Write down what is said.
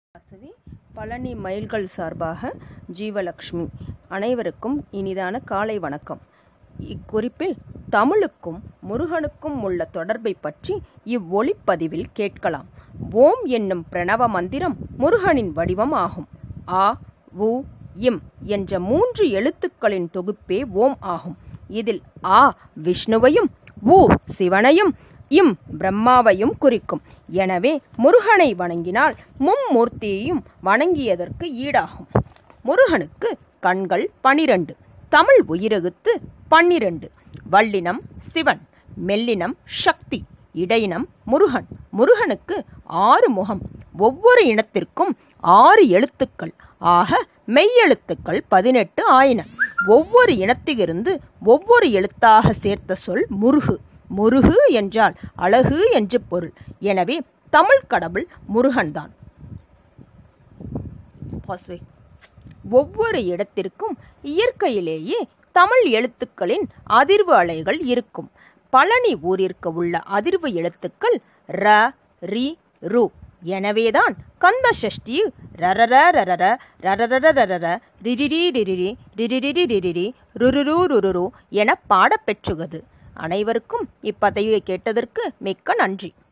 வாசவி பழனி மயில்கள் சார்பாக ஜீவலக்ஷ்மி அனைவருக்கும் இனிதான காலை வணக்கம் இக்குறிப்பில் தமிழுக்கும் முருகனுக்கும் உள்ள தொடர்பை பற்றி இவ்வொளிப்பதிவில் கேட்கலாம் ஓம் என்னும் பிரணவ மந்திரம் முருகனின் வடிவம் ஆகும் ஆ உ இம் என்ற மூன்று எழுத்துக்களின் தொகுப்பே ஓம் ஆகும் இதில் ஆ விஷ்ணுவையும் உ சிவனையும் இம் பிரம்மாவையும் குறிக்கும் எனவே முருகனை வணங்கினால் மும்மூர்த்தியையும் வணங்கியதற்கு ஈடாகும் முருகனுக்கு கண்கள் பனிரண்டு தமிழ் உயிரெழுத்து பன்னிரண்டு வல்லினம் சிவன் மெல்லினம் சக்தி இடையினம் முருகன் முருகனுக்கு ஆறு முகம் ஒவ்வொரு இனத்திற்கும் ஆறு எழுத்துக்கள் ஆக மெய்யெழுத்துக்கள் பதினெட்டு ஆயின ஒவ்வொரு இனத்திலிருந்து ஒவ்வொரு எழுத்தாக சேர்த்த சொல் முருகு முருகு என்றால் அழகு என்று பொருள் எனவே தமிழ் கடவுள் முருகன்தான் பாஸ்வே ஒவ்வொரு இடத்திற்கும் இயற்கையிலேயே தமிழ் எழுத்துக்களின் அதிர்வு அலைகள் இருக்கும் பழனி ஊரிற்கு உள்ள அதிர்வு எழுத்துக்கள் ர ரி ரு எனவேதான் கந்த சஷ்டி ரரர ரரர ரரரரரர ரிரிரி ரிரிரி ரிரிரி ரிரிரி ருருரு ருருரு என பாடப்பெற்றுகிறது அனைவருக்கும் இப்பதவியை கேட்டதற்கு மிக்க நன்றி